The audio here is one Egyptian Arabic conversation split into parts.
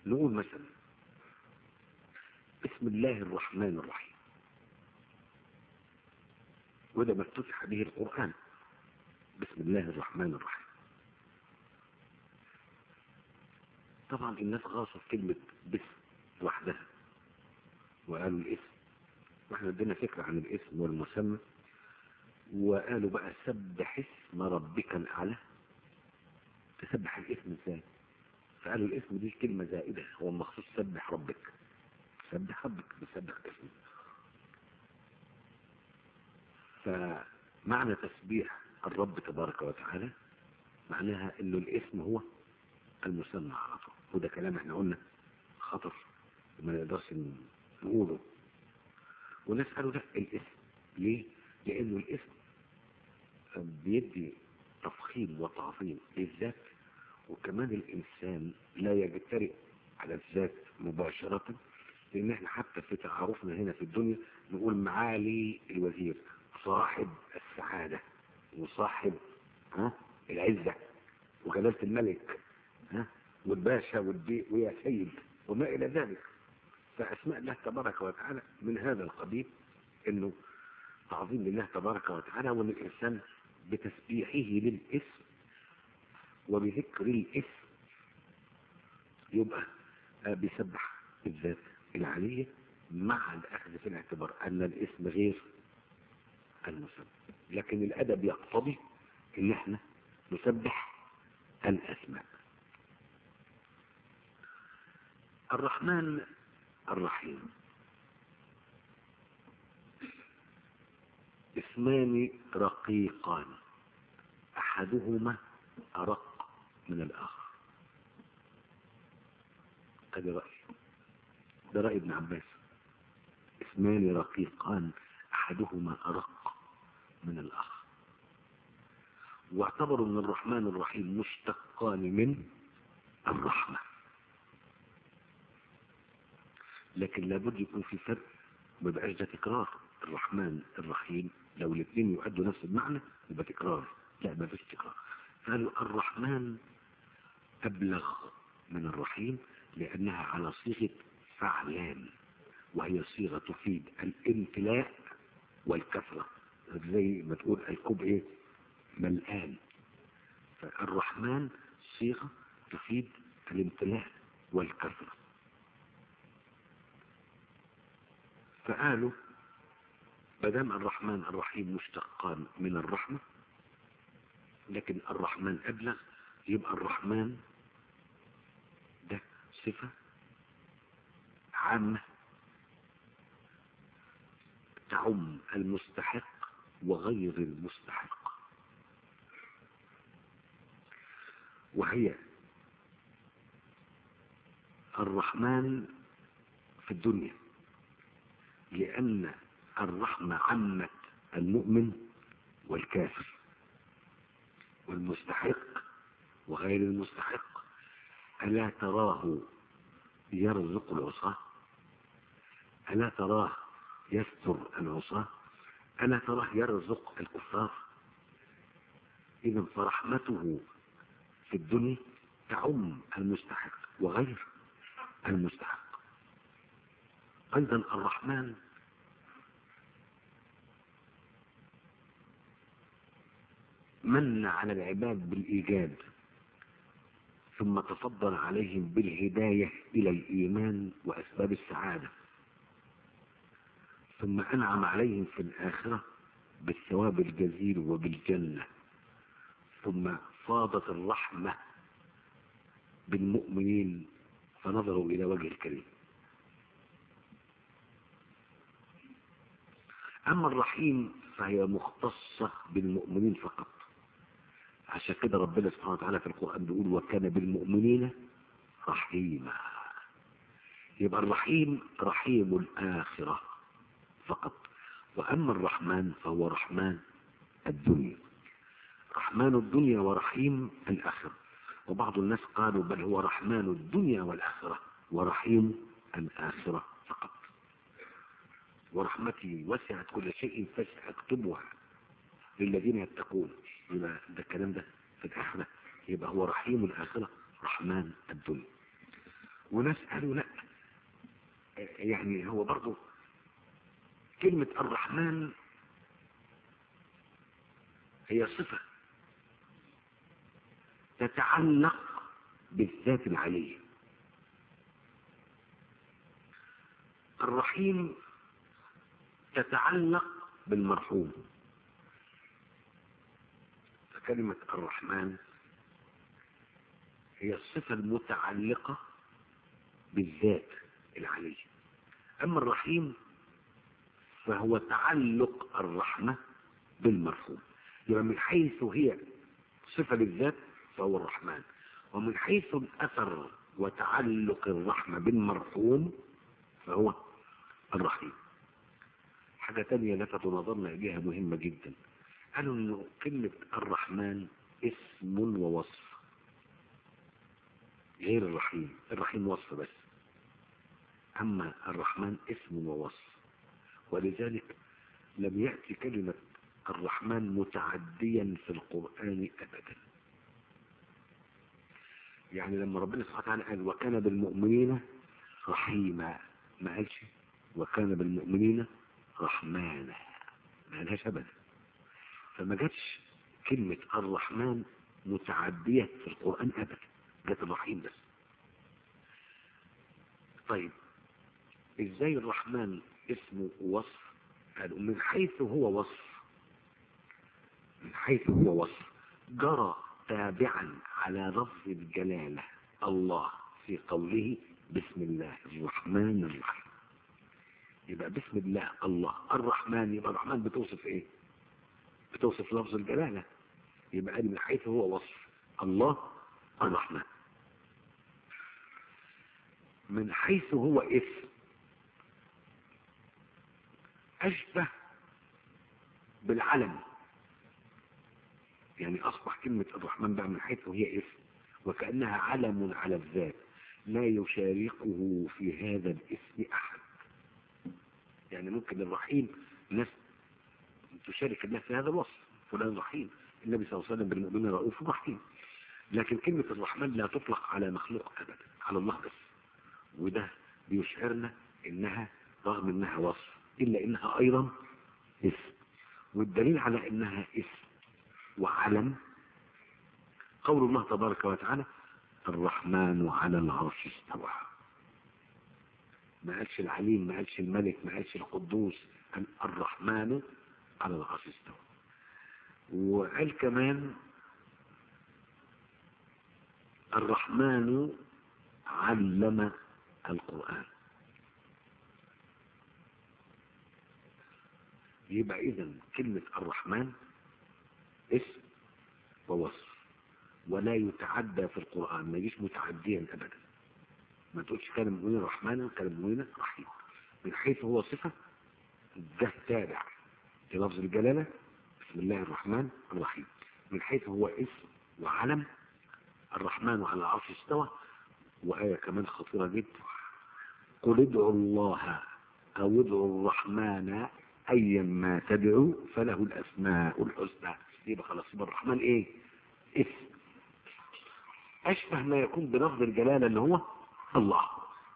نقول مثلا بسم الله الرحمن الرحيم وده ما افتتح به القرآن بسم الله الرحمن الرحيم طبعا الناس غاصوا في كلمة بسم لوحدها وقالوا الاسم واحنا ادينا فكرة عن الاسم والمسمى وقالوا بقى سبح اسم ربك الأعلى تسبح الاسم ازاي فقالوا الاسم دي كلمة زائدة هو مخصوص سبح ربك سبح ربك بسبح اسمه فمعنى تسبيح الرب تبارك وتعالى معناها انه الاسم هو المسمى على طول وده كلام احنا قلنا خطر وما نقدرش نقوله وناس قالوا لا الاسم ليه؟ لانه الاسم بيدي تفخيم وتعظيم للذات وكمان الانسان لا يجترئ على الذات مباشرة لان احنا حتى في تعارفنا هنا في الدنيا نقول معالي الوزير صاحب السعادة وصاحب ها العزة وجلالة الملك ها والباشا والبي ويا سيد وما إلى ذلك فأسماء الله تبارك وتعالى من هذا القبيل إنه تعظيم لله تبارك وتعالى وإن الإنسان بتسبيحه للاسم وبذكر الاسم يبقى بيسبح الذات العالية مع الأخذ في الاعتبار أن الاسم غير المسمى لكن الأدب يقتضي إن احنا نسبح الأسماء الرحمن الرحيم اسمان رقيقان أحدهما أرق من الآخر هذا رأي ده رأي ابن عباس اسمان رقيقان أحدهما أرق من الآخر واعتبروا ان الرحمن الرحيم مشتقان من الرحمة لكن لابد يكون في فرق ما بقاش ده تكرار الرحمن الرحيم لو الاثنين يؤدوا نفس المعنى يبقى تكرار لا ما فيش تكرار قالوا الرحمن أبلغ من الرحيم لأنها على صيغة فعلان وهي صيغة تفيد الامتلاء والكثرة زي ما تقول الكوب ايه ملآن فالرحمن صيغة تفيد الامتلاء والكثرة فقالوا مدام الرحمن الرحيم مشتقان من الرحمة لكن الرحمن أبلغ يبقى الرحمن ده صفة عامة تعم المستحق وغير المستحق وهي الرحمن في الدنيا لأن الرحمة عمت المؤمن والكافر والمستحق وغير المستحق ألا تراه يرزق العصاة ألا تراه يستر العصاة ألا تراه يرزق الكفار إذا فرحمته في الدنيا تعم المستحق وغير المستحق أيضا الرحمن من على العباد بالإيجاد ثم تفضل عليهم بالهداية إلى الإيمان وأسباب السعادة ثم أنعم عليهم في الآخرة بالثواب الجزيل وبالجنة ثم فاضت الرحمة بالمؤمنين فنظروا إلى وجه الكريم أما الرحيم فهي مختصة بالمؤمنين فقط عشان كده ربنا سبحانه وتعالى في القرآن بيقول وكان بالمؤمنين رحيما يبقى الرحيم رحيم الآخرة فقط وأما الرحمن فهو رحمن الدنيا رحمن الدنيا ورحيم الآخرة وبعض الناس قالوا بل هو رحمن الدنيا والآخرة ورحيم الآخرة فقط ورحمتي وسعت كل شيء فسأكتبها للذين يتقون يبقى ده الكلام ده في الآخرة يبقى هو رحيم الآخرة رحمن الدنيا وناس قالوا لا يعني هو برضو كلمة الرحمن هي صفة تتعلق بالذات العلية الرحيم تتعلق بالمرحوم فكلمة الرحمن هي الصفة المتعلقة بالذات العلية أما الرحيم فهو تعلق الرحمة بالمرحوم يبقى من حيث هي صفة للذات فهو الرحمن ومن حيث الأثر وتعلق الرحمة بالمرحوم فهو الرحيم حاجة تانية لفت نظرنا إليها مهمة جدا قالوا إنه كلمة الرحمن اسم ووصف غير الرحيم الرحيم وصف بس أما الرحمن اسم ووصف ولذلك لم يأتي كلمة الرحمن متعديا في القرآن أبدا يعني لما ربنا سبحانه وتعالى قال وكان بالمؤمنين رحيما ما قالش وكان بالمؤمنين رحمانا ما قالهاش أبدا فما جاتش كلمة الرحمن متعدية في القرآن أبدا جات الرحيم بس طيب ازاي الرحمن اسمه وصف قالوا من حيث هو وصف من حيث هو وصف جرى تابعا على لفظ الجلالة الله في قوله بسم الله الرحمن الرحيم يبقى بسم الله الله الرحمن يبقى الرحمن بتوصف ايه بتوصف لفظ الجلالة يبقى قال من حيث هو وصف الله الرحمن من حيث هو اسم أشبه بالعلم يعني أصبح كلمة الرحمن بقى من حيث هي اسم وكأنها علم على الذات لا يشاركه في هذا الاسم أحد يعني ممكن الرحيم الناس تشارك الناس في هذا الوصف فلان رحيم النبي صلى الله عليه وسلم بالمؤمنين رؤوف رحيم لكن كلمة الرحمن لا تطلق على مخلوق أبدا على الله بس وده بيشعرنا إنها رغم إنها وصف إلا إنها أيضا اسم والدليل على إنها اسم وعلم قول الله تبارك وتعالى الرحمن على العرش استوى ما قالش العليم ما قالش الملك ما قالش القدوس قال الرحمن على العرش استوى وقال كمان الرحمن علم القرآن يبقى إذا كلمة الرحمن اسم ووصف ولا يتعدى في القرآن ما يجيش متعديا أبدا ما تقولش كان المؤمنين رحمانا كان المؤمنين رحيم من حيث هو صفة ده تابع للفظ الجلالة بسم الله الرحمن الرحيم من حيث هو اسم وعلم الرحمن على العرش استوى وآية كمان خطيرة جدا قل ادعوا الله أو ادعوا الرحمن أيا ما تدعوا فله الأسماء الحسنى يبقى خلاص يبقى الرحمن إيه؟ اسم أشبه ما يكون بلفظ الجلالة اللي هو الله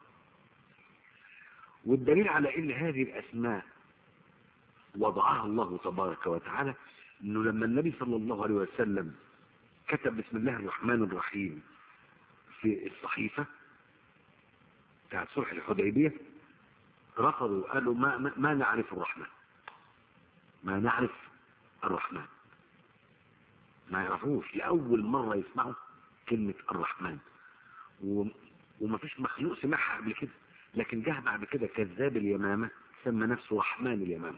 والدليل على ان هذه الاسماء وضعها الله تبارك وتعالى انه لما النبي صلى الله عليه وسلم كتب بسم الله الرحمن الرحيم في الصحيفة بتاعت صلح الحديبية رفضوا قالوا ما, ما, ما نعرف الرحمن ما نعرف الرحمن ما يعرفوش لأول مرة يسمعوا كلمة الرحمن و... وما فيش مخلوق سمعها قبل كده لكن جه بعد كده كذاب اليمامة سمى نفسه رحمن اليمامة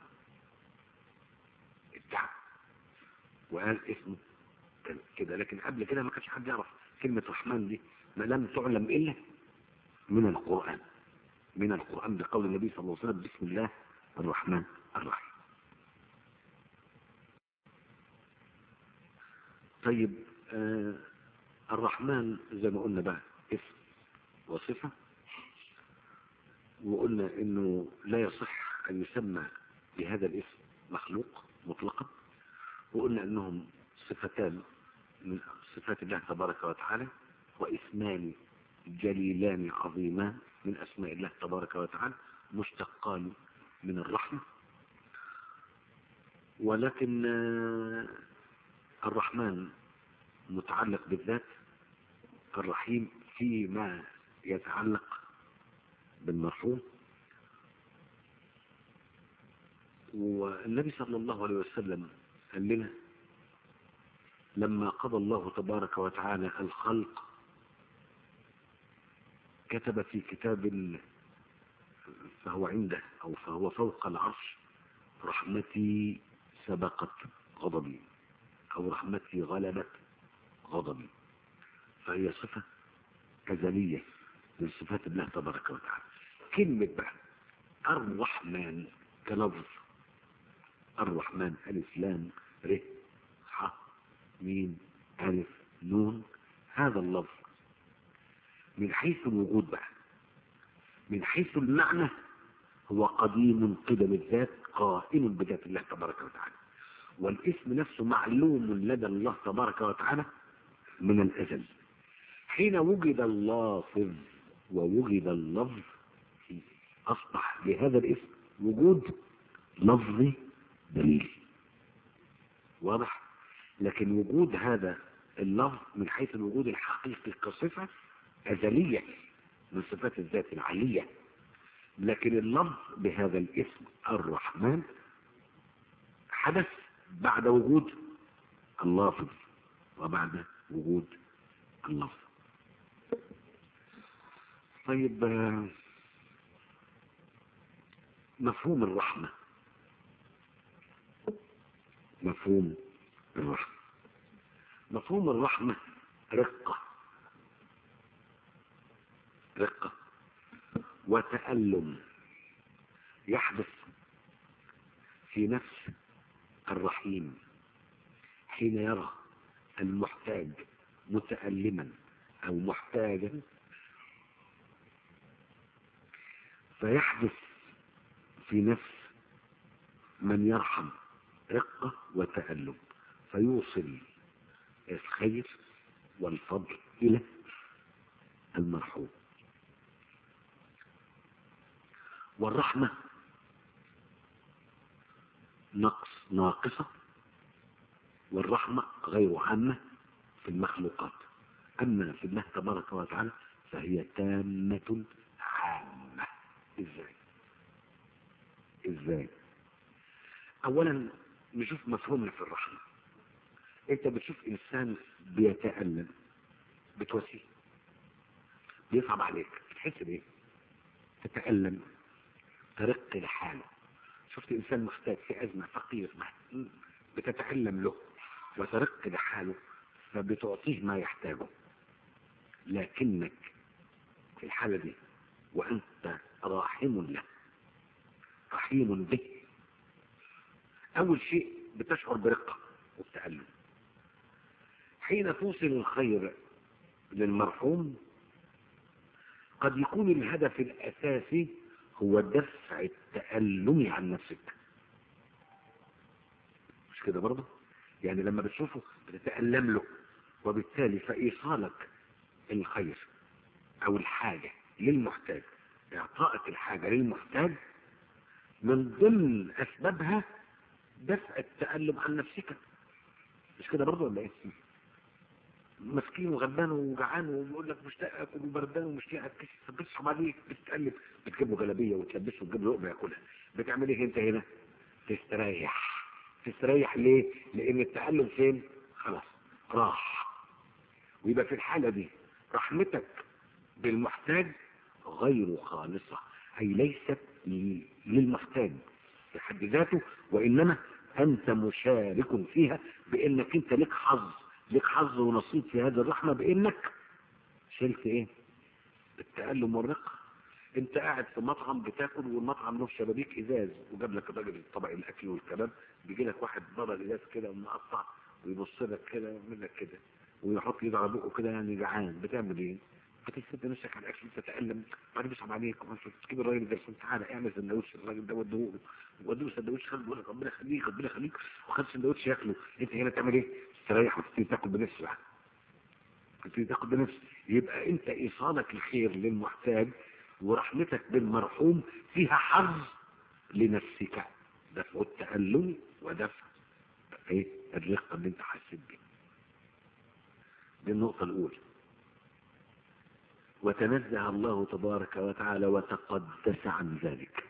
ادعى وقال اسمه كده لكن قبل كده ما كانش حد يعرف كلمة رحمن دي ما لم تعلم إلا من القرآن من القرآن بقول النبي صلى الله عليه وسلم بسم الله الرحمن الرحيم طيب آه الرحمن زي ما قلنا بقى اسم وصفة وقلنا انه لا يصح ان يسمى بهذا الاسم مخلوق مطلقا وقلنا انهم صفتان من صفات الله تبارك وتعالى واسمان جليلان عظيمان من أسماء الله تبارك وتعالى مشتقان من الرحمة ولكن الرحمن متعلق بالذات الرحيم فيما يتعلق بالمرحوم والنبي صلى الله عليه وسلم قال لنا لما قضى الله تبارك وتعالى الخلق كتب في كتاب فهو عنده أو فهو فوق العرش رحمتي سبقت غضبي أو رحمتي غلبت غضبي فهي صفة أزلية من صفات الله تبارك وتعالى كلمة بقى الرحمن كلفظ الرحمن ألف لام ر ح ميم ألف نون هذا اللفظ من حيث الوجود بقى من حيث المعنى هو قديم قدم الذات قائم بذات الله تبارك وتعالى والاسم نفسه معلوم لدى الله تبارك وتعالى من الأزل حين وجد اللافظ ووجد اللفظ أصبح لهذا الاسم وجود لفظي دليل واضح لكن وجود هذا اللفظ من حيث الوجود الحقيقي كصفة أزلية من صفات الذات العلية لكن اللفظ بهذا الاسم الرحمن حدث بعد وجود اللافظ وبعد وجود اللفظ طيب مفهوم الرحمة مفهوم الرحمة مفهوم الرحمة رقة رقة وتألم يحدث في نفس الرحيم حين يرى المحتاج متألما أو محتاجا فيحدث في نفس من يرحم رقة وتألم فيوصل الخير والفضل إلى المرحوم والرحمة نقص ناقصة والرحمة غير عامة في المخلوقات أما في الله تبارك وتعالى فهي تامة عامة إزاي إزاي أولا نشوف مفهومنا في الرحمة أنت بتشوف إنسان بيتألم بتوسيه بيصعب عليك بتحس بإيه تتألم ترق لحاله شفت إنسان محتاج في أزمة فقير بتتألم له وترق لحاله فبتعطيه ما يحتاجه لكنك في الحالة دي وأنت راحم له رحيم به أول شيء بتشعر برقة وبتألم حين توصل الخير للمرحوم قد يكون الهدف الأساسي هو دفع التألم عن نفسك مش كده برضه يعني لما بتشوفه بتتألم له وبالتالي فإيصالك الخير أو الحاجة للمحتاج إعطائك الحاجة للمحتاج من ضمن أسبابها دفع التألم عن نفسك مش كده برضه ولا إيه؟ مسكين وغلبان وجعان وبيقول لك مشتاق اكل وبردان ومشتاق اتكشف بتصحى عليك بتتقلب بتجيب له جلابيه وتلبسه وتجيب له لقمه ياكلها بتعمل ايه انت هنا؟ تستريح تستريح ليه؟ لان التألم فين؟ خلاص راح ويبقى في الحاله دي رحمتك بالمحتاج غير خالصه اي ليست للمحتاج في حد ذاته وانما انت مشارك فيها بانك انت لك حظ لك حظ ونصيب في هذه الرحمة بانك شلت ايه التألم والرقة انت قاعد في مطعم بتاكل والمطعم له شبابيك ازاز وجاب لك الراجل طبق الاكل والكباب بيجي لك واحد بره الازاز كده مقطع ويبص لك كده ويعمل لك كده ويحط ايده على بقه كده يعني جعان بتعمل ايه؟ فتسد نفسك على الاكل تتألم بعدين بيصعب عليك تجيب الراجل ده تعالى اعمل سندوتش الراجل ده وديه له وديه سندوتش خد بيقول لك ربنا يخليك ربنا يخليك وخد سندوتش ياكله انت هنا تعمل ايه؟ تستريح وتبتدي تاكل بنفس بقى تبتدي تاخد بنفسك يبقى انت ايصالك الخير للمحتاج ورحمتك بالمرحوم فيها حظ لنفسك دفع التألم ودفع ايه الرقة اللي انت حسيت بيها دي النقطة الأولى وتنزه الله تبارك وتعالى وتقدس عن ذلك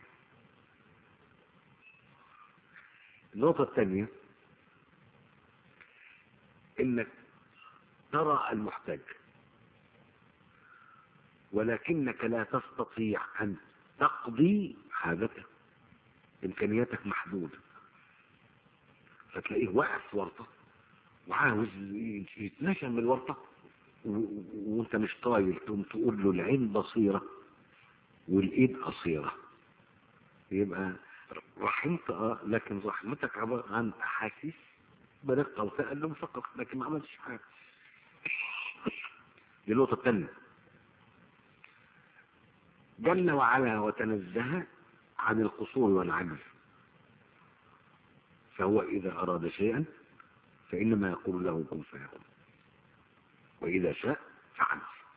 النقطة الثانية انك ترى المحتاج ولكنك لا تستطيع ان تقضي حاجته امكانياتك محدودة فتلاقيه واقف في ورطة وعاوز يتنشى من الورطة و- وانت مش طايل تقوم تقول له العين بصيرة والايد قصيرة يبقى رحمت اه لكن رحمتك عبارة عن احاسيس برقة وتألم فقط لكن ما عملتش حاجة دي النقطة الثانية جل وعلا وتنزه عن القصور والعجز فهو إذا أراد شيئا فإنما يقول له كن فيكون وإذا شاء فعل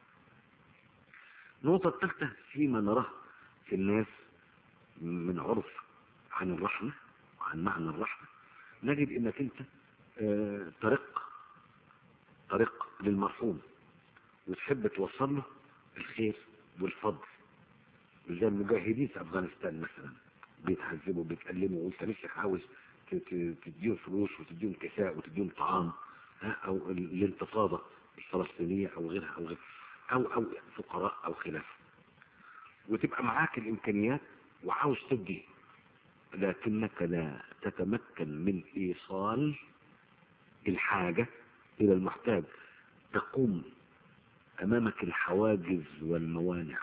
النقطة الثالثة فيما نراه في الناس من عرف عن الرحمة وعن معنى الرحمة نجد انك انت آه، طريق طريق للمرحوم وتحب توصل له الخير والفضل زي المجاهدين في افغانستان مثلا بيتعذبوا بيتألموا وانت نفسك عاوز ت- ت- تديهم فلوس وتديهم كساء وتديهم طعام ها او ال- الانتفاضة الفلسطينية او غيرها او غيرها او او فقراء او خلافه وتبقى معاك الامكانيات وعاوز تدي لكنك لا تتمكن من ايصال الحاجة الى المحتاج تقوم امامك الحواجز والموانع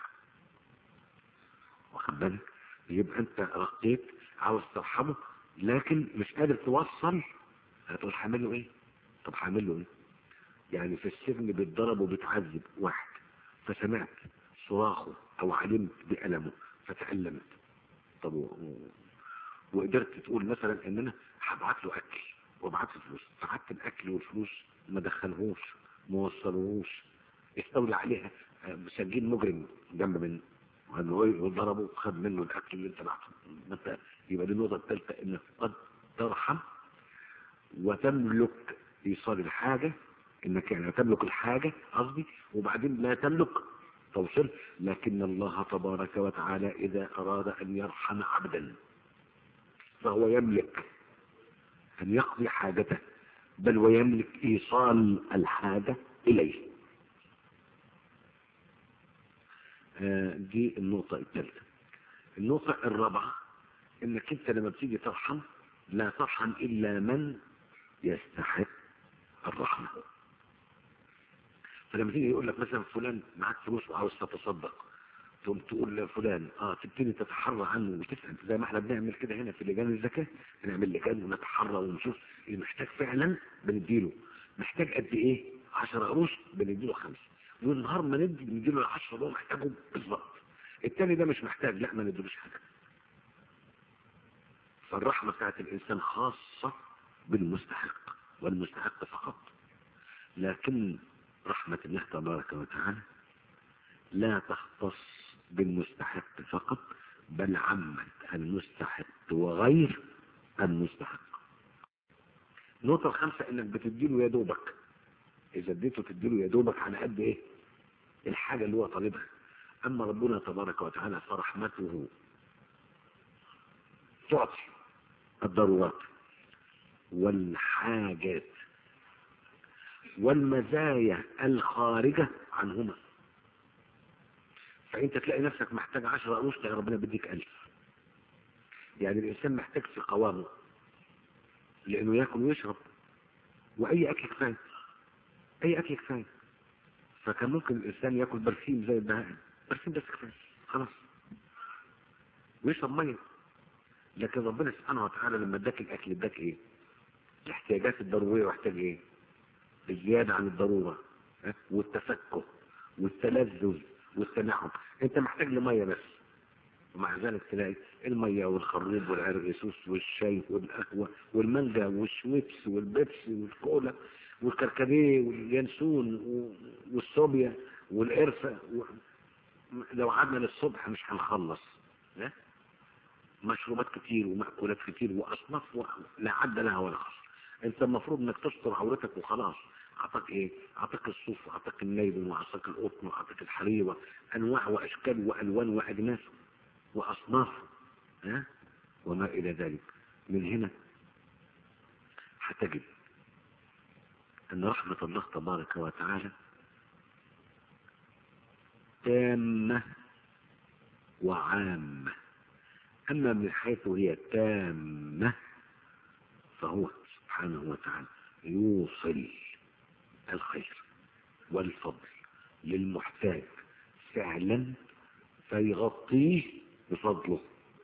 واخد بالك يبقى انت رقيت عاوز ترحمه لكن مش قادر توصل هتقول هعمل له ايه طب هعمل له ايه يعني في السجن بيتضرب وبيتعذب واحد فسمعت صراخه او علمت بألمه فتألمت طب و... و- وقدرت تقول مثلا ان انا هبعت له اكل وابعت له فلوس بعت الاكل والفلوس ما دخلهوش ما وصلوهوش استولى عليها آه، مسجين مجرم جنب منه وقال له ايه وضربه وخد منه الاكل اللي انت بعته ما انت يبقى دي النقطه الثالثه انك قد ترحم وتملك ايصال الحاجه انك يعني تملك الحاجه قصدي وبعدين لا تملك توصل لكن الله تبارك وتعالى اذا اراد ان يرحم عبدا فهو يملك ان يقضي حاجته بل ويملك ايصال الحاجه اليه آه، دي النقطة الثالثة النقطة الرابعة انك انت لما بتيجي ترحم لا ترحم الا من يستحق الرحمة فلما تيجي يقول لك مثلا فلان معاك فلوس وعاوز تتصدق تقوم تقول لفلان اه تبتدي تتحرى عنه وتسأل زي ما احنا بنعمل كده هنا في لجان الزكاة بنعمل لجان ونتحرى ونشوف اللي محتاج فعلا بنديله محتاج قد ايه 10 قروش بنديله خمسة والنهار ما ندي نديله ال 10 دول محتاجهم بالظبط التاني ده مش محتاج لا ما نديلوش حاجة فالرحمة بتاعت الإنسان خاصة بالمستحق والمستحق فقط لكن رحمة الله تبارك وتعالى لا تختص بالمستحق فقط بل عمت المستحق وغير المستحق النقطة الخامسة انك بتديله يا دوبك اذا اديته تديله يا دوبك على قد ايه الحاجة اللي هو طالبها اما ربنا تبارك وتعالى فرحمته تعطي الضرورات والحاجات والمزايا الخارجة عنهما فانت تلاقي نفسك محتاج عشرة قروش تلاقي ربنا بيديك ألف يعني الإنسان محتاج في قوامه لأنه يأكل ويشرب وأي أكل كفاية أي أكل كفاية فكان ممكن الإنسان يأكل برسيم زي البهائم برسيم بس كفاية خلاص ويشرب مية لكن ربنا سبحانه وتعالى لما اداك الأكل اداك إيه؟ الاحتياجات الضرورية واحتاج إيه؟ الزيادة عن الضرورة ها؟ والتفكه والتلذذ والتنعم انت محتاج لمية بس ومع ذلك تلاقي المية والخروب والعرقسوس والشاي والقهوة والمانجا والشويبس والبيبسي والكولا والكركديه واليانسون و- والصوبيا والقرفة و... لو قعدنا للصبح مش هنخلص ها؟ مشروبات كتير ومأكولات كتير وأصناف و... لا عد لها ولا حصر انت المفروض انك تستر عورتك وخلاص اعطاك ايه اعطاك الصوف واعطاك النيل واعطاك القطن واعطاك الحرير انواع واشكال والوان واجناس واصناف ها وما الى ذلك من هنا هتجد ان رحمة الله تبارك وتعالى تامة وعامة اما من حيث هي تامة فهو سبحانه وتعالى يوصل الخير والفضل للمحتاج فعلا فيغطيه بفضله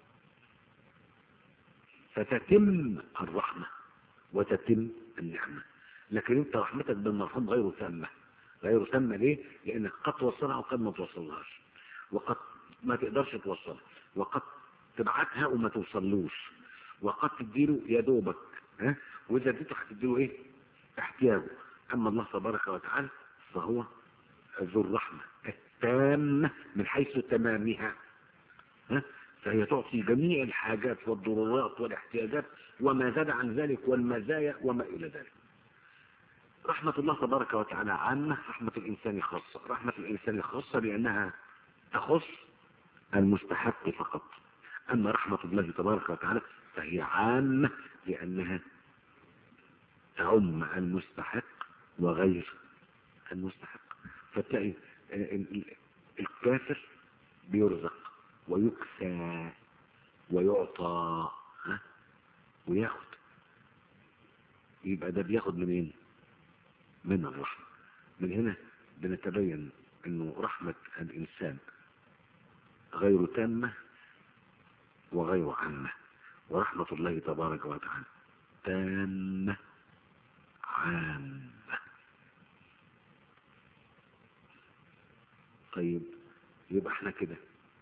فتتم الرحمة وتتم النعمة لكن انت رحمتك بالمرحوم غير تامة غير تامة ليه؟ لانك قد توصلها وقد ما توصلهاش وقد ما تقدرش توصلها وقد تبعتها وما توصلوش وقد تديله يا دوبك ها واذا اديته هتديله ايه احتياجه اما الله تبارك وتعالى فهو ذو الرحمة التامة من حيث تمامها ها فهي تعطي جميع الحاجات والضرورات والاحتياجات وما زاد عن ذلك والمزايا وما إلى ذلك رحمة الله تبارك وتعالى عامة رحمة الإنسان خاصة رحمة الإنسان خاصة لأنها تخص المستحق فقط أما رحمة الله تبارك وتعالى فهي عامة لأنها تعم المستحق وغير المستحق فتلاقي الكافر بيرزق ويكسى ويعطى ها وياخد يبقى ده بياخد منين من الرحمة من هنا بنتبين انه رحمة الانسان غير تامة وغير عامة ورحمة الله تبارك وتعالى تامة عامة طيب يبقى احنا كده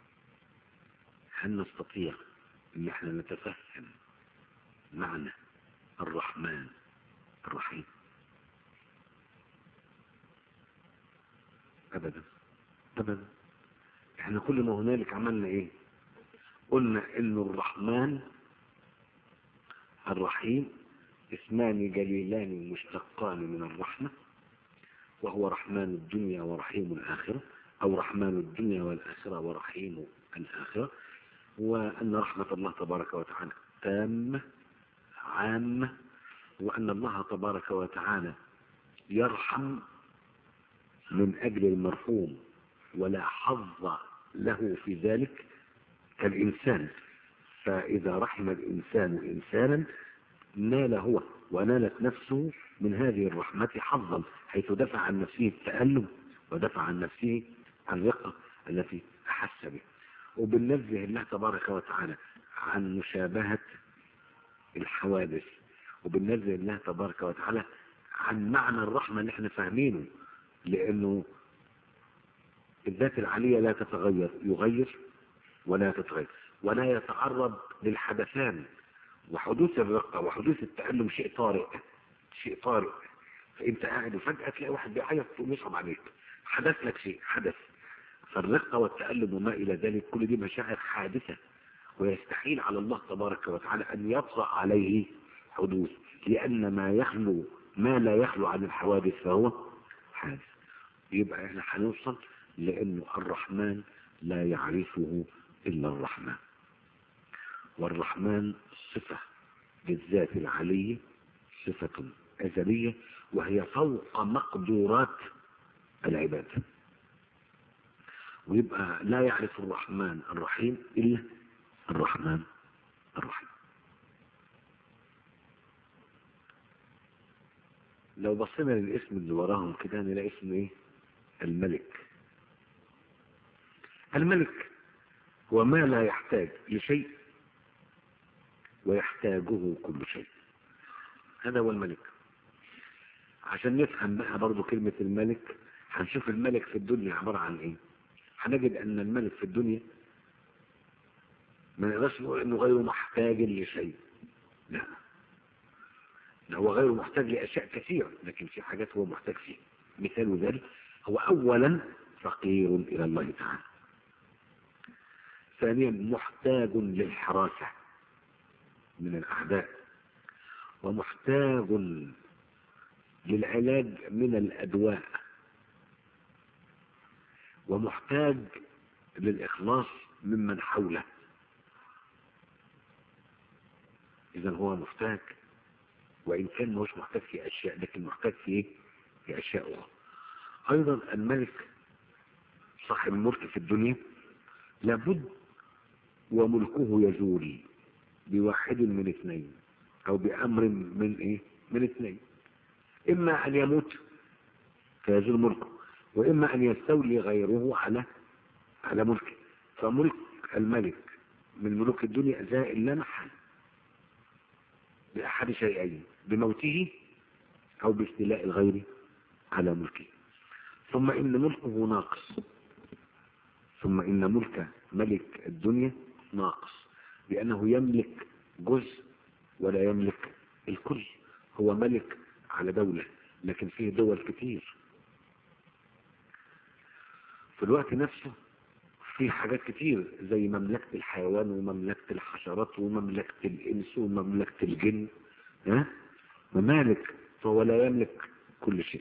هل نستطيع ان احنا نتفهم معنى الرحمن الرحيم ابدا ابدا احنا كل ما هنالك عملنا ايه قلنا انه الرحمن الرحيم اسمان جليلان مشتقان من الرحمة وهو رحمن الدنيا ورحيم الآخرة أو رحمن الدنيا والآخرة ورحيم الآخرة وأن رحمة الله تبارك وتعالى تامة عامة وأن الله تبارك وتعالى يرحم من أجل المرحوم ولا حظ له في ذلك كالإنسان فإذا رحم الإنسان إنسانا نال هو ونالت نفسه من هذه الرحمة حظا حيث دفع عن نفسه التألم ودفع عن نفسه الرقة التي أحس به وبننزه الله تبارك وتعالى عن مشابهة الحوادث وبننزه الله تبارك وتعالى عن معنى الرحمة اللي احنا فاهمينه لأنه الذات العالية لا تتغير يغير ولا تتغير ولا يتعرض للحدثان وحدوث الرقة وحدوث التألم شيء طارئ شيء طارئ فانت قاعد وفجأة تلاقي واحد بيعيط ويصعب عليك حدث لك شيء حدث فالرقة والتألم وما إلى ذلك كل دي مشاعر حادثة ويستحيل على الله تبارك وتعالى أن يطرأ عليه حدوث لأن ما يخلو ما لا يخلو عن الحوادث فهو حادث يبقى احنا هنوصل لأنه الرحمن لا يعرفه إلا الرحمن والرحمن صفة بالذات العلية صفة أزلية وهي فوق مقدورات العباد ويبقى لا يعرف الرحمن الرحيم إلا الرحمن الرحيم لو بصينا للاسم اللي وراهم كده نلاقي اسم ايه الملك الملك هو ما لا يحتاج لشيء ويحتاجه كل شيء هذا هو الملك عشان نفهم بقى برضو كلمة الملك هنشوف الملك في الدنيا عبارة عن ايه هنجد ان الملك في الدنيا ما نقدرش نقول انه غير محتاج لشيء لا ده هو غير محتاج لأشياء كثيرة لكن في حاجات هو محتاج فيها مثال ذلك هو أولا فقير إلى الله تعالى ثانيا محتاج للحراسة من الأعداء ومحتاج للعلاج من الأدواء ومحتاج للإخلاص ممن حوله إذا هو محتاج وإن كان مش محتاج في أشياء لكن محتاج في إيه؟ في أشياء أخرى أيضا الملك صاحب الملك في الدنيا لابد وملكه يزول بواحد من اثنين أو بأمر من إيه؟ من اثنين إما أن يموت فيزول ملكه وإما أن يستولي غيره على على ملكه فملك الملك من ملوك الدنيا زائل لا محل بأحد شيئين بموته أو باستيلاء الغير على ملكه ثم إن ملكه ناقص ثم إن ملك ملك الدنيا ناقص لأنه يملك جزء ولا يملك الكل هو ملك على دولة لكن فيه دول كتير في الوقت نفسه في حاجات كتير زي مملكة الحيوان ومملكة الحشرات ومملكة الإنس ومملكة الجن ها ممالك فهو لا يملك كل شيء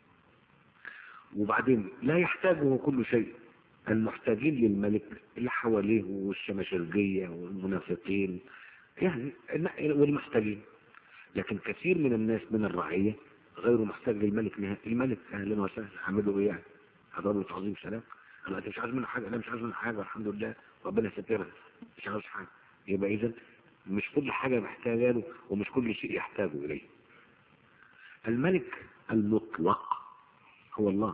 وبعدين لا يحتاجه كل شيء المحتاجين للملك اللي حواليه والشماشرجية والمنافقين يعني والمحتاجين لكن كثير من الناس من الرعية غير محتاج للملك نهائي الملك اهلا وسهلا عملوا ايه يعني هضربه تعظيم سلام انا انت مش عايز منه حاجه انا مش عايز منه حاجه الحمد لله ربنا سترها مش عايز حاجه يبقى اذا مش كل حاجه محتاجه له ومش كل شيء يحتاجه اليه الملك المطلق هو الله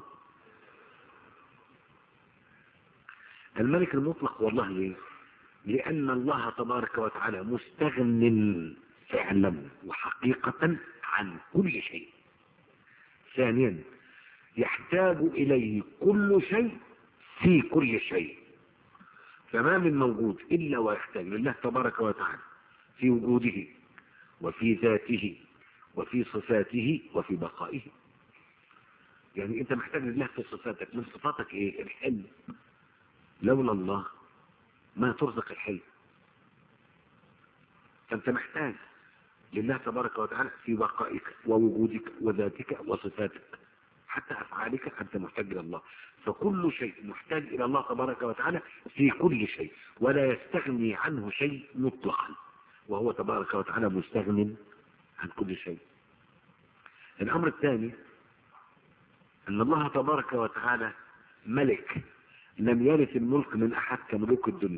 الملك المطلق هو الله ليه لان الله تبارك وتعالى مستغن فعلا وحقيقه عن كل شيء ثانيا يحتاج إليه كل شيء في كل شيء فما من موجود إلا ويحتاج لله تبارك وتعالى في وجوده وفي ذاته وفي صفاته وفي بقائه يعني انت محتاج لله في صفاتك من صفاتك ايه الحلم لولا الله ما ترزق الحلم فانت محتاج لله تبارك وتعالى في بقائك ووجودك وذاتك وصفاتك حتى أفعالك أنت محتاج إلى الله فكل شيء محتاج إلى الله تبارك وتعالى في كل شيء ولا يستغني عنه شيء مطلقا وهو تبارك وتعالى مستغن عن كل شيء الأمر الثاني أن الله تبارك وتعالى ملك لم يرث الملك من أحد كملوك الدنيا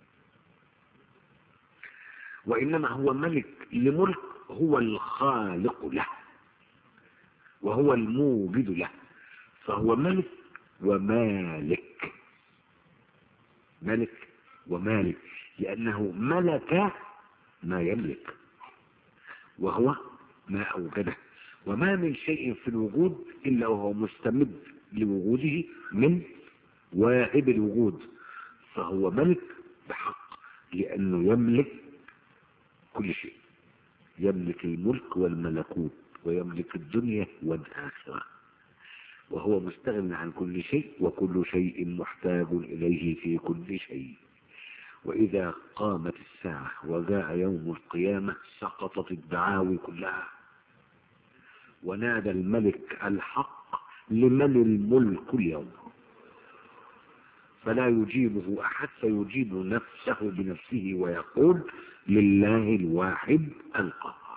وإنما هو ملك لملك هو الخالق له وهو الموجد له فهو ملك ومالك ملك ومالك لأنه ملك ما يملك وهو ما أوجده وما من شيء في الوجود إلا وهو مستمد لوجوده من واهب الوجود فهو ملك بحق لأنه يملك كل شيء يملك الملك والملكوت ويملك الدنيا والآخرة وهو مستغن عن كل شيء وكل شيء محتاج إليه في كل شيء وإذا قامت الساعة وجاء يوم القيامة سقطت الدعاوي كلها ونادى الملك الحق لمن الملك اليوم فلا يجيبه أحد فيجيب نفسه بنفسه ويقول لله الواحد القهار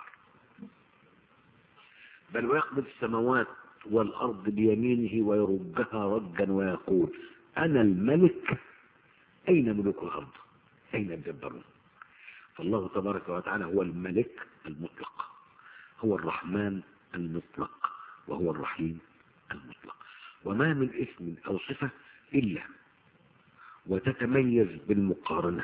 بل ويقبض السماوات والأرض بيمينه ويردها ردا ويقول أنا الملك أين ملوك الأرض أين الجبارون فالله تبارك وتعالى هو الملك المطلق هو الرحمن المطلق وهو الرحيم المطلق وما من اسم أو صفة إلا وتتميز بالمقارنة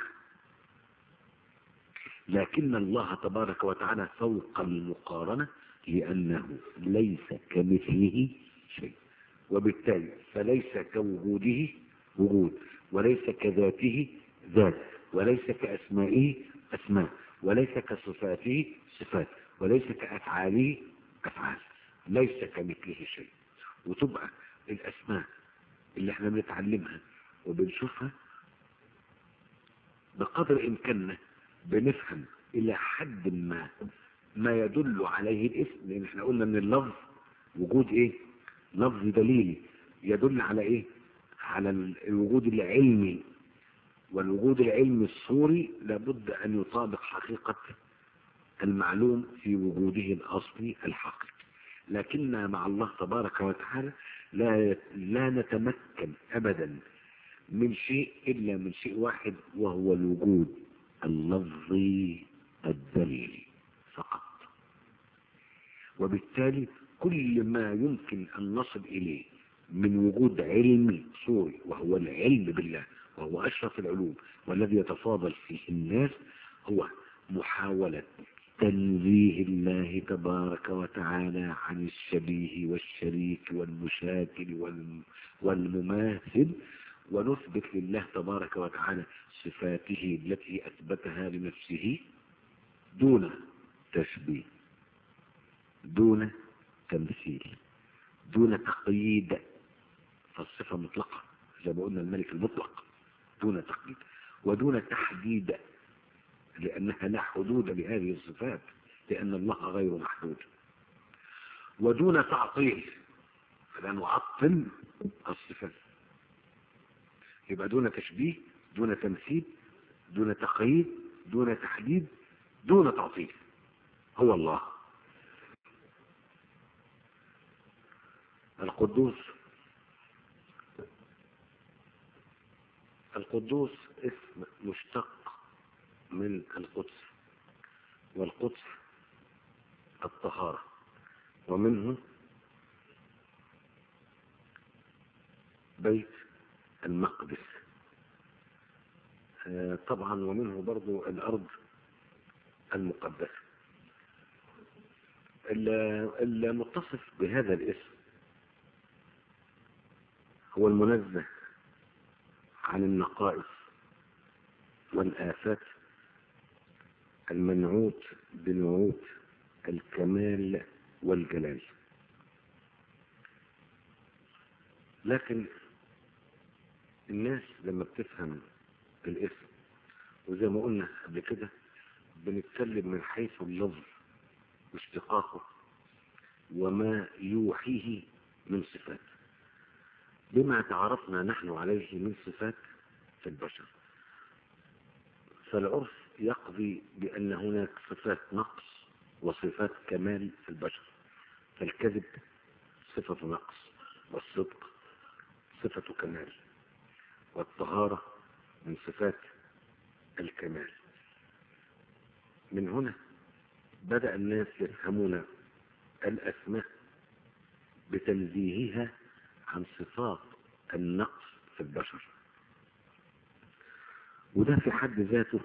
لكن الله تبارك وتعالى فوق المقارنة لأنه ليس كمثله شيء وبالتالي فليس كوجوده وجود وليس كذاته ذات وليس كأسمائه أسماء وليس كصفاته صفات وليس كأفعاله أفعال ليس كمثله شيء وتبقى الأسماء اللي احنا بنتعلمها وبنشوفها بقدر إمكاننا بنفهم إلى حد ما ما يدل عليه الاسم لأن احنا قلنا من اللفظ وجود إيه لفظ دليلي يدل على إيه على الوجود العلمي والوجود العلمي الصوري لابد أن يطابق حقيقة المعلوم في وجوده الأصلي الحقيقي لكن مع الله تبارك وتعالى لا لا نتمكن أبدا من شيء إلا من شيء واحد وهو الوجود اللفظي الدليلي فقط وبالتالي كل ما يمكن أن نصل إليه من وجود علمي صوري وهو العلم بالله وهو أشرف العلوم والذي يتفاضل فيه الناس هو محاولة تنزيه الله تبارك وتعالى عن الشبيه والشريك والمشاكل والمماثل ونثبت لله تبارك وتعالى صفاته التي أثبتها لنفسه دون تشبيه دون تمثيل دون تقييد فالصفة مطلقة زي ما قلنا الملك المطلق دون تقييد ودون تحديد لأنها لا حدود لهذه الصفات لأن الله غير محدود ودون تعطيل فلا نعطل الصفات يبقى دون تشبيه دون تمثيل دون تقييد دون تحديد دون تعطيل هو الله القدوس القدوس اسم مشتق من القدس والقدس الطهارة ومنه بيت المقدس طبعا ومنه برضو الأرض المقدسة المتصف بهذا الاسم هو المنزه عن النقائص والآفات المنعوت بنعوت الكمال والجلال لكن الناس لما بتفهم الاسم وزي ما قلنا قبل كده بنتكلم من حيث اللفظ واشتقاقه وما يوحيه من صفات بما تعرفنا نحن عليه من صفات في البشر فالعرف يقضي بأن هناك صفات نقص وصفات كمال في البشر فالكذب صفة نقص والصدق صفة كمال والطهارة من صفات الكمال من هنا بدأ الناس يفهمون الأسماء بتنزيهها عن صفات النقص في البشر وده في حد ذاته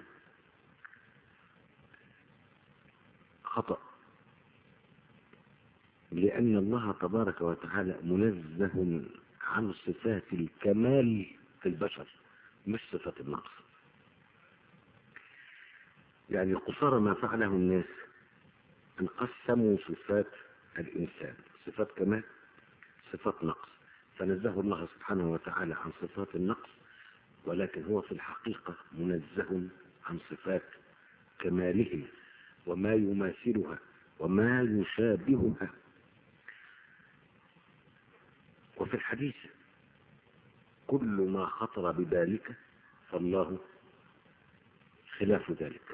خطأ لأن الله تبارك وتعالى منزه عن صفات الكمال في البشر مش صفات النقص يعني قصارى ما فعله الناس ان قسموا صفات الإنسان صفات كمال صفات نقص فنزه الله سبحانه وتعالى عن صفات النقص ولكن هو في الحقيقة منزه عن صفات كماله وما يماثلها وما يشابهها وفي الحديث كل ما خطر بذلك فالله خلاف ذلك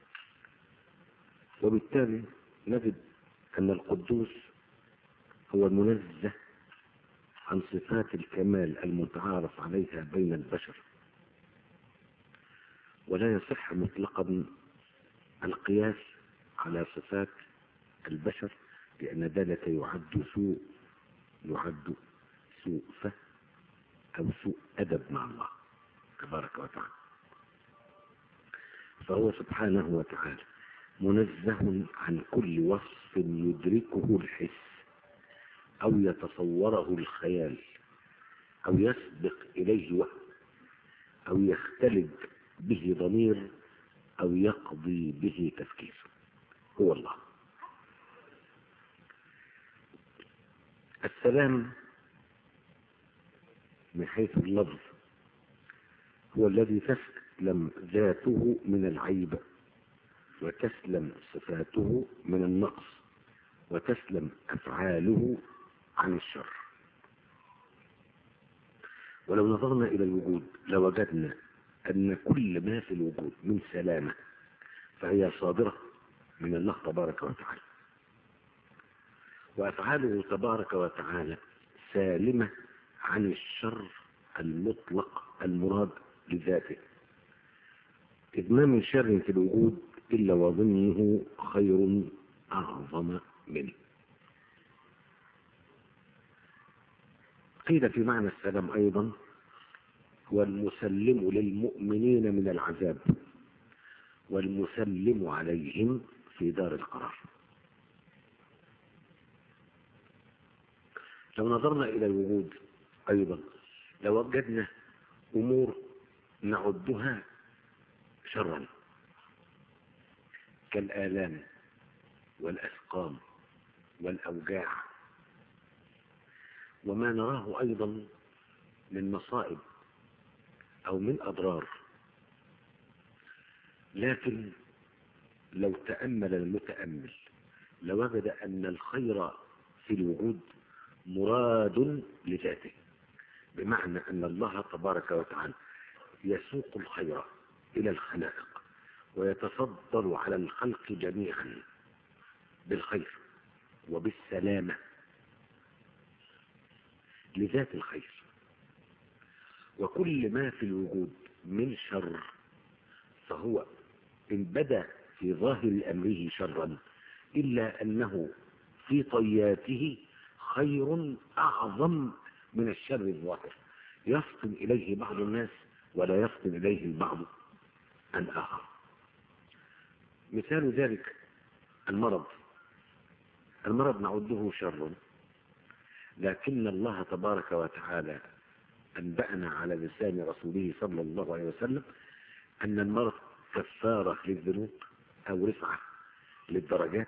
وبالتالي نجد أن القدوس هو المنزه عن صفات الكمال المتعارف عليها بين البشر ولا يصح مطلقا القياس على صفات البشر لأن ذلك يعد سوء يعد سوء فهم أو سوء أدب مع الله تبارك وتعالى فهو سبحانه وتعالى منزه عن كل وصف يدركه الحس أو يتصوره الخيال أو يسبق إليه وهم أو يختلج به ضمير أو يقضي به تفكير هو الله السلام من حيث اللفظ هو الذي تسلم ذاته من العيب وتسلم صفاته من النقص وتسلم أفعاله عن الشر ولو نظرنا إلى الوجود لوجدنا أن كل ما في الوجود من سلامة فهي صادرة من الله تبارك وتعالى وأفعاله تبارك وتعالى سالمة عن الشر المطلق المراد لذاته إذ ما من شر في الوجود إلا وظنه خير أعظم منه قيل في معنى السلام أيضا هو المسلم للمؤمنين من العذاب والمسلم عليهم في دار القرار لو نظرنا إلى الوجود أيضا لوجدنا أمور نعدها شرا كالآلام والأسقام والأوجاع وما نراه أيضا من مصائب أو من أضرار لكن لو تأمل المتأمل لوجد أن الخير في الوجود مراد لذاته بمعنى أن الله تبارك وتعالى يسوق الخير إلى الخلائق ويتفضل على الخلق جميعا بالخير وبالسلامة لذات الخير وكل ما في الوجود من شر فهو إن بدا في ظاهر أمره شرا إلا أنه في طياته خير أعظم من الشر الظاهر يفطن إليه بعض الناس ولا يفطن إليه البعض الآخر مثال ذلك المرض المرض نعده شر لكن الله تبارك وتعالى أنبأنا على لسان رسوله صلى الله عليه وسلم أن المرض كفارة للذنوب أو رفعة للدرجات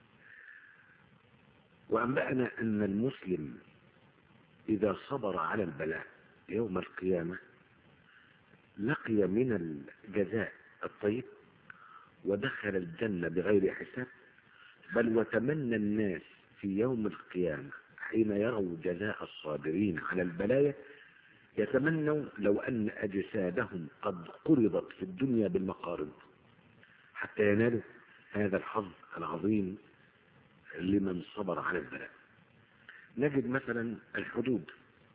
وأنبأنا أن المسلم إذا صبر على البلاء يوم القيامة لقي من الجزاء الطيب ودخل الجنة بغير حساب بل وتمنى الناس في يوم القيامة حين يروا جزاء الصابرين على البلايا يتمنوا لو أن أجسادهم قد قرضت في الدنيا بالمقارض حتى ينالوا هذا الحظ العظيم لمن صبر على البلاء نجد مثلا الحدود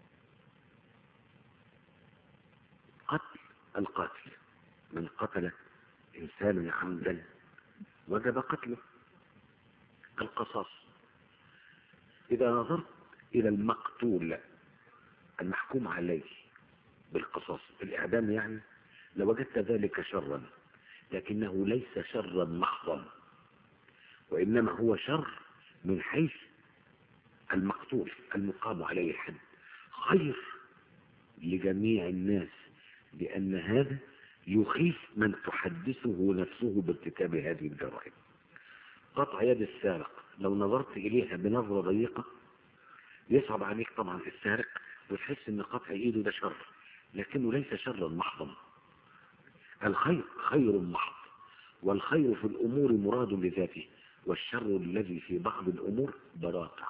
قتل القاتل من قتل إنسانا عمدا وجب قتله القصاص إذا نظرت إلى المقتول المحكوم عليه بالقصاص الإعدام يعني لوجدت ذلك شرا لكنه ليس شرا محضا وإنما هو شر من حيث المقتول المقام عليه الحد خير لجميع الناس لأن هذا يخيف من تحدثه نفسه بارتكاب هذه الجرائم قطع يد السارق لو نظرت إليها بنظرة ضيقة يصعب عليك طبعا السارق وتحس ان قطع ايده ده شر لكنه ليس شرا محضا الخير خير محض والخير في الامور مراد لذاته والشر الذي في بعض الامور براقع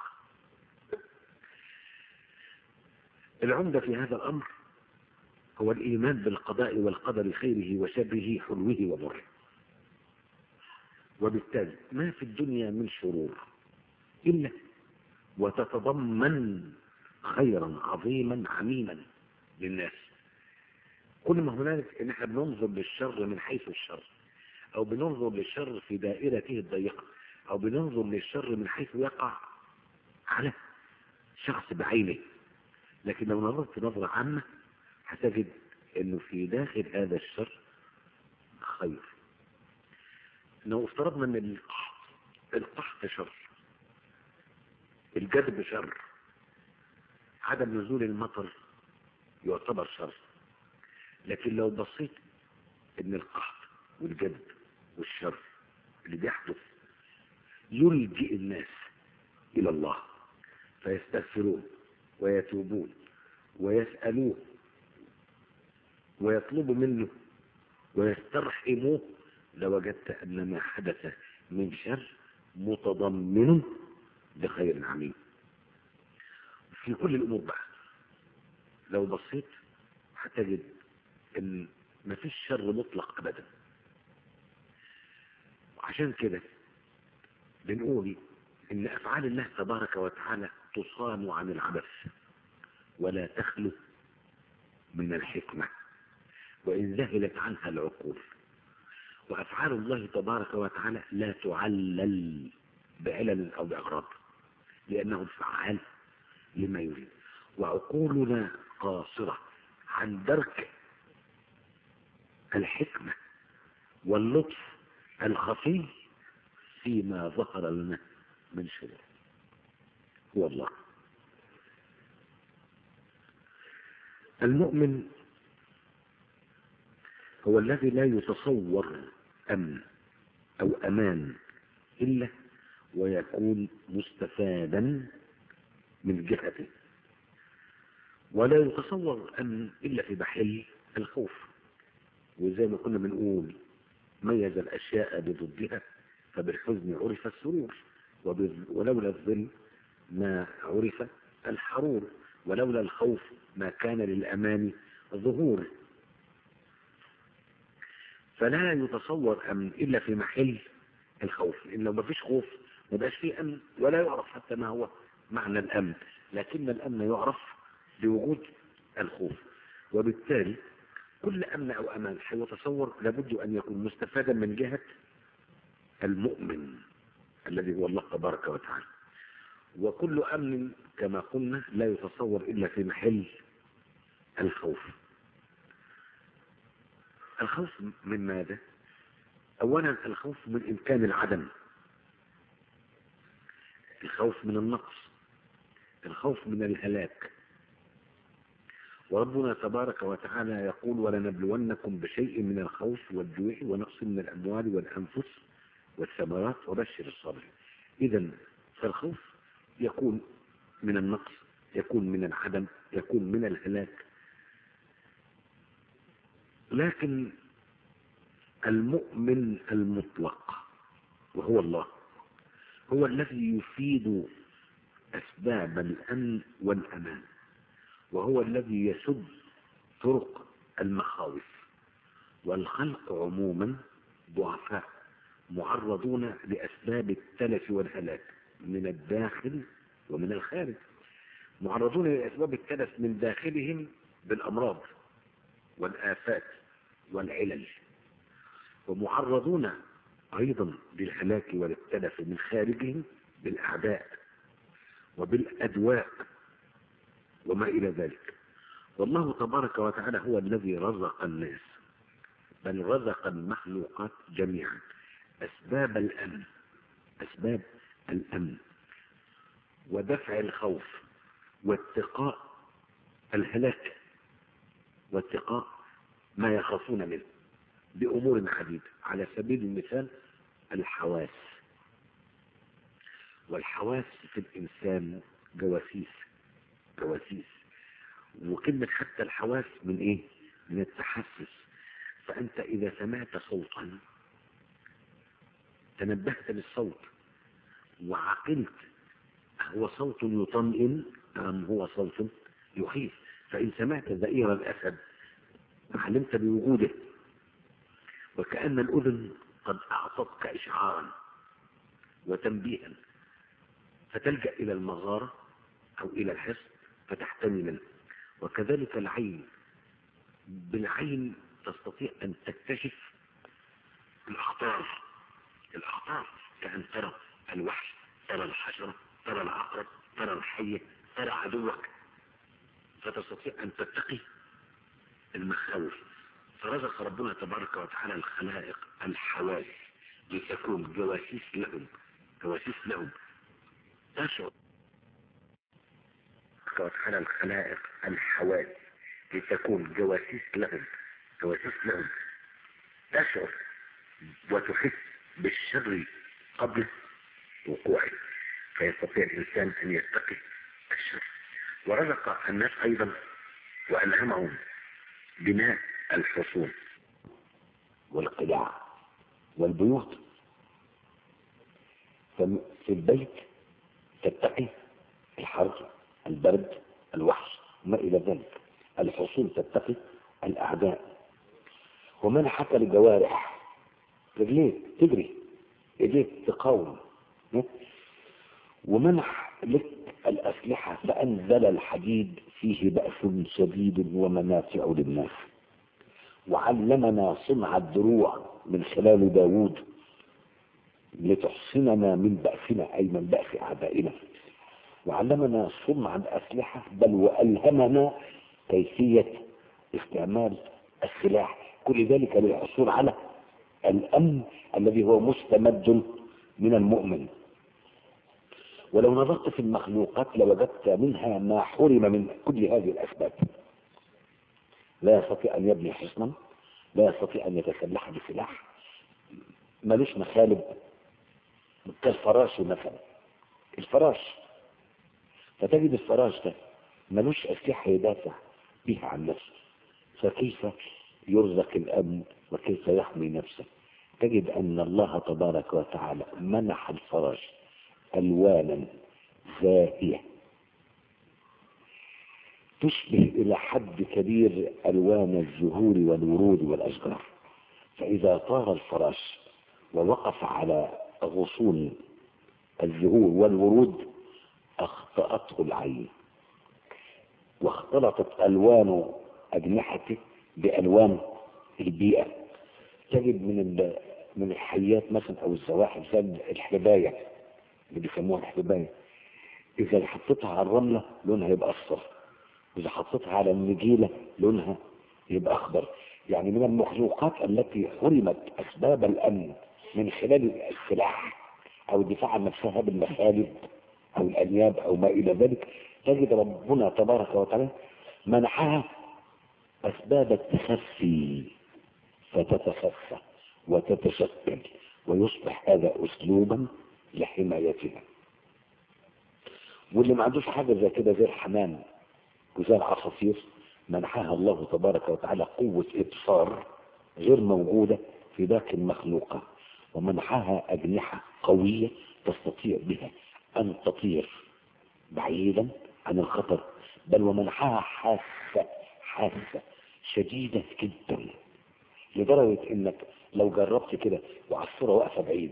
العمدة في هذا الامر هو الايمان بالقضاء والقدر خيره وشره حلوه ومره وبالتالي ما في الدنيا من شرور إلا وتتضمن خيرا عظيما عميما للناس كل ما هنالك ان احنا بننظر للشر من حيث الشر او بننظر للشر في دائرته الضيقة او بننظر للشر من حيث يقع على شخص بعينه لكن لو نظرت نظرة عامة هتجد انه في داخل هذا الشر خير لو افترضنا ان القحط القحط شر الجذب شر عدم نزول المطر يعتبر شر لكن لو بصيت ان القحط والجذب والشر اللي بيحدث يلجئ الناس الى الله فيستغفرون ويتوبون ويسألوه ويطلبوا منه ويسترحموه لوجدت أن ما حدث من شر متضمن بخير عميم في كل الأمور بقى لو بصيت هتجد ان مفيش شر مطلق ابدا عشان كده بنقول ان افعال الله تبارك وتعالى تصان عن العبث ولا تخلو من الحكمة وإن ذهلت عنها العقول وأفعال الله تبارك وتعالى لا تعلل بعلل أو بأغراض لأنه فعال لما يريد وعقولنا قاصرة عن درك الحكمة واللطف الخفي فيما ظهر لنا من شرور هو الله المؤمن هو الذي لا يتصور أمن أو أمان إلا ويكون مستفادا من جهته ولا يتصور أمن إلا في محل الخوف وزي ما كنا بنقول ميز الأشياء بضدها فبالحزن عرف السرور ولولا الظل ما عرف الحرور ولولا الخوف ما كان للأمان ظهور فلا يتصور أمن إلا في محل الخوف لأن لو ما فيش خوف ما بقاش فيه أمن ولا يعرف حتى ما هو معنى الأمن لكن الأمن يعرف بوجود الخوف وبالتالي كل أمن أو أمان حيتصور لابد أن يكون مستفادا من جهة المؤمن الذي هو الله تبارك وتعالى وكل أمن كما قلنا لا يتصور إلا في محل الخوف الخوف من ماذا أولا الخوف من إمكان العدم الخوف من النقص الخوف من الهلاك وربنا تبارك وتعالى يقول ولنبلونكم بشيء من الخوف والجوع ونقص من الأموال والأنفس والثمرات وبشر الصابرين إذا فالخوف يكون من النقص يكون من العدم يكون من الهلاك لكن المؤمن المطلق وهو الله هو الذي يفيد أسباب الأمن والأمان وهو الذي يسد طرق المخاوف والخلق عموما ضعفاء معرضون لأسباب التلف والهلاك من الداخل ومن الخارج معرضون لأسباب التلف من داخلهم بالأمراض والآفات والعلل ومعرضون أيضا للهلاك والتلف من خارجهم بالأعداء وبالأدواء وما إلى ذلك والله تبارك وتعالى هو الذي رزق الناس بل رزق المخلوقات جميعا أسباب الأمن أسباب الأمن ودفع الخوف واتقاء الهلاك واتقاء ما يخافون منه بأمور عديدة على سبيل المثال الحواس والحواس في الإنسان جواسيس جواسيس وكلمة حتى الحواس من إيه؟ من التحسس فأنت إذا سمعت صوتا تنبهت للصوت وعقلت هو صوت يطمئن أم هو صوت يخيف فإن سمعت زئير الأسد علمت بوجوده وكأن الأذن قد أعطتك إشعارا وتنبيها فتلجأ إلى المغارة أو إلى الحصن فتحتمي منه وكذلك العين بالعين تستطيع أن تكتشف الأخطار الأخطار كأن ترى الوحش ترى الحشرة ترى العقرب ترى الحية ترى عدوك فتستطيع أن تتقي المخاوف فرزق ربنا تبارك وتعالى الخلائق الحواس لتكون جواسيس لهم جواسيس لهم تشعر وتعالى الخلائق الحواس لتكون جواسيس لهم جواسيس لهم تشعر وتحس بالشر قبل وقوعه فيستطيع الإنسان أن يتقي رزق الناس أيضا وألهمهم بناء الحصون والقلاع والبيوت ففي البيت تتقي الحر البرد الوحش ما إلى ذلك الحصون تتقي الأعداء ومنحك لجوارح رجليك تجري ايديك تقاوم ومنح لك الأسلحة فأنزل الحديد فيه بأس شديد ومنافع للناس وعلمنا صنع الدروع من خلال داوود لتحصننا من بأسنا أي من بأس أعدائنا وعلمنا صنع الأسلحة بل وألهمنا كيفية استعمال السلاح كل ذلك للحصول على الأمن الذي هو مستمد من المؤمن ولو نظرت في المخلوقات لوجدت منها ما حرم من كل هذه الأسباب لا يستطيع أن يبني حصنا لا يستطيع أن يتسلح بسلاح ملوش مخالب كالفراش مثلا الفراش فتجد الفراش ده ملوش أسلحة يدافع بها عن نفسه فكيف يرزق الأمن وكيف يحمي نفسه تجد أن الله تبارك وتعالى منح الفراش ألوانا زاهية تشبه إلى حد كبير ألوان الزهور والورود والأشجار فإذا طار الفراش ووقف على غصون الزهور والورود أخطأته العين واختلطت ألوان أجنحته بألوان البيئة تجد من من الحيات مثلا أو الزواحف زي الحباية اللي بيسموها الحباية إذا حطيتها على الرملة لونها يبقى أصفر إذا حطيتها على النجيلة لونها يبقى أخضر يعني من المخلوقات التي حرمت أسباب الأمن من خلال السلاح أو الدفاع عن نفسها بالمخالب أو الأنياب أو ما إلى ذلك تجد ربنا تبارك وتعالى منحها أسباب التخفي فتتخفى وتتشكل ويصبح هذا أسلوبا لحمايتها واللي ما عندوش حاجة زي كده زي الحمام وزي العصافير منحها الله تبارك وتعالى قوة إبصار غير موجودة في ذاك المخلوقة ومنحها أجنحة قوية تستطيع بها أن تطير بعيدا عن الخطر بل ومنحها حاسة حاسة شديدة جدا لدرجة انك لو جربت كده وعصفورة واقفة بعيد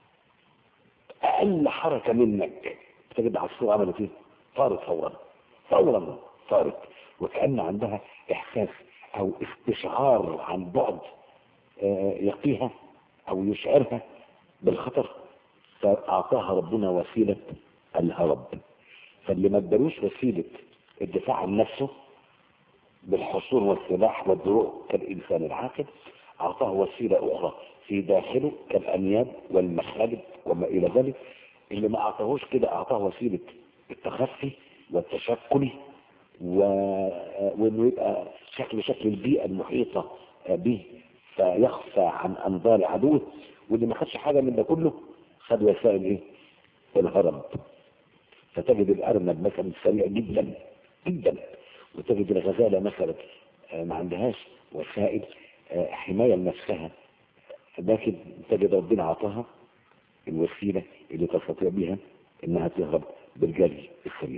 اقل حركة منك تجد عصفورة عملت ايه طارت فورا فورا طارت وكأن عندها احساس او استشعار عن بعد يقيها او يشعرها بالخطر فاعطاها ربنا وسيلة الهرب فاللي ما ادالوش وسيلة الدفاع عن نفسه بالحصون والسلاح والدروع كالإنسان العاقل أعطاه وسيلة أخرى في داخله كالأنياب والمخالب وما إلى ذلك اللي ما أعطاهوش كده أعطاه وسيلة التخفي والتشكل و... وإنه يبقى شكل شكل البيئة المحيطة به فيخفى عن أنظار عدوه واللي ما خدش حاجة من ده كله خد وسائل إيه؟ الهرب فتجد الأرنب مثلا سريع جدا جدا وتجد الغزالة مثلا ما عندهاش وسائل حماية لنفسها لكن تجد ربنا عطاها الوسيلة اللي تستطيع بها انها تهرب بالجري السريع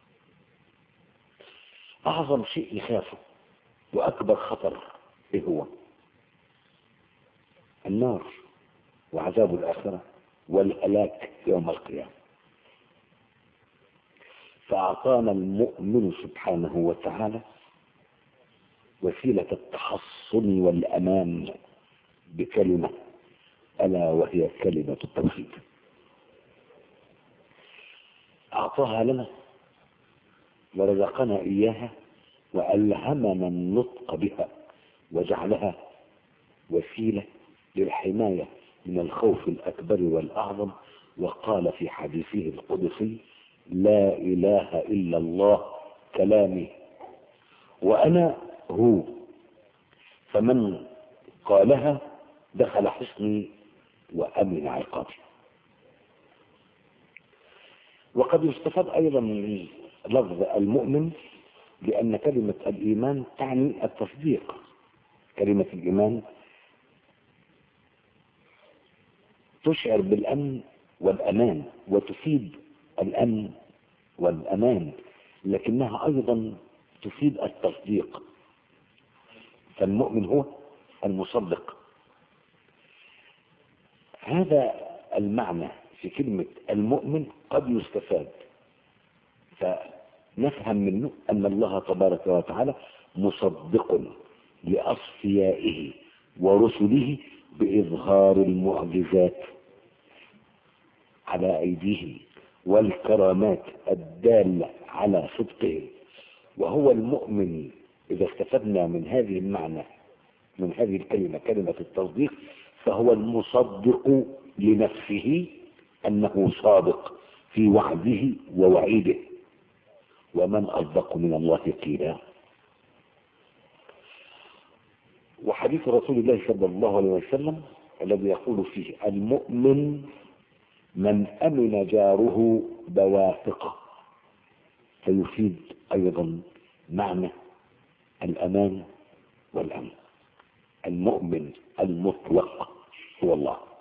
اعظم شيء يخافه واكبر خطر ايه هو النار وعذاب الاخرة والهلاك يوم القيامة فأعطانا المؤمن سبحانه وتعالى وسيلة التحصن والأمان بكلمة ألا وهي كلمة التوحيد أعطاها لنا ورزقنا إياها وألهمنا النطق بها وجعلها وسيلة للحماية من الخوف الأكبر والأعظم وقال في حديثه القدسي لا إله إلا الله كلامي وأنا هو فمن قالها دخل حصني وأمن عقابي وقد يستفاد أيضا من لفظ المؤمن لأن كلمة الإيمان تعني التصديق كلمة الإيمان تشعر بالأمن والأمان وتفيد الأمن والأمان لكنها أيضا تفيد التصديق فالمؤمن هو المصدق هذا المعنى في كلمة المؤمن قد يستفاد فنفهم منه أن الله تبارك وتعالى مصدق لأصفيائه ورسله بإظهار المعجزات على أيديهم والكرامات الدالة على صدقهم وهو المؤمن إذا استفدنا من هذه المعنى من هذه الكلمة كلمة التصديق فهو المصدق لنفسه أنه صادق في وعده ووعيده ومن أصدق من الله قيلا وحديث رسول الله صلى الله عليه وسلم الذي يقول فيه المؤمن من أمن جاره بواثقه فيفيد أيضا معنى الأمان والأمن المؤمن المطلق هو الله